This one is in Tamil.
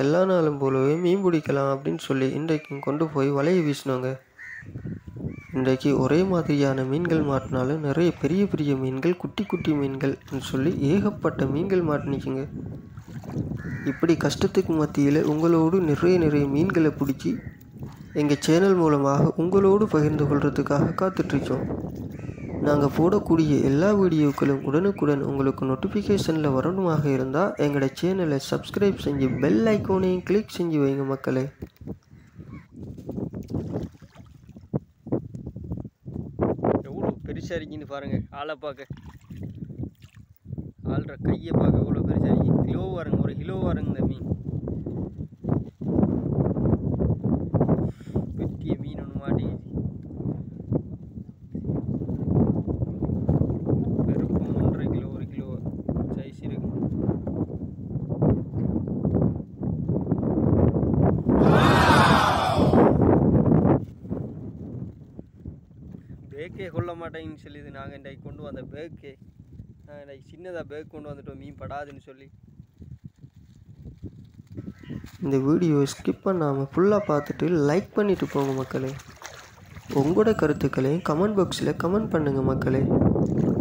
எல்லா நாளும் போலவே மீன் பிடிக்கலாம் அப்படின்னு சொல்லி இன்றைக்கும் கொண்டு போய் வலையை வீசினோங்க இன்றைக்கு ஒரே மாதிரியான மீன்கள் மாட்டினாலும் நிறைய பெரிய பெரிய மீன்கள் குட்டி குட்டி மீன்கள்னு சொல்லி ஏகப்பட்ட மீன்கள் மாட்டினிக்குங்க இப்படி கஷ்டத்துக்கு மத்தியில் உங்களோடு நிறைய நிறைய மீன்களை பிடிச்சி எங்கள் சேனல் மூலமாக உங்களோடு பகிர்ந்து கொள்றதுக்காக காத்துட்ருக்கோம் நாங்கள் போடக்கூடிய எல்லா வீடியோக்களும் உடனுக்குடன் உங்களுக்கு நோட்டிஃபிகேஷனில் வரணுமாக இருந்தால் எங்களோட சேனலை சப்ஸ்கிரைப் செஞ்சு பெல் ஐக்கோனையும் கிளிக் செஞ்சு வைங்க மக்களே எவ்வளோ பெருசாக இருக்குன்னு பாருங்க ஆளை பார்க்க ஆள்ற கையை பார்க்க எவ்வளோ பெருசாக இருக்கு கிலோ வருங்க ஒரு கிலோ வருங்க இந்த மீன் பெரிய மீன் ஒன்று மாட்டிக்கிச்சு பெருக்கும் ஒன்றரை கிலோ ஒரு கிலோ சைஸ் இருக்கு பேக்கே கொள்ள மாட்டேங்கன்னு சொல்லிது நாங்கள் இன்றைக்கு கொண்டு வந்த பேக்கே நாங்கள் இன்றைக்கு சின்னதாக பேக் கொண்டு வந்துட்டோம் மீன் படாதுன்னு சொல்லி இந்த வீடியோ ஸ்கிப் பண்ணாமல் ஃபுல்லாக பார்த்துட்டு லைக் பண்ணிட்டு போங்க மக்களே உங்களோட கருத்துக்களையும் கமெண்ட் பாக்ஸில் கமெண்ட் பண்ணுங்கள் மக்களே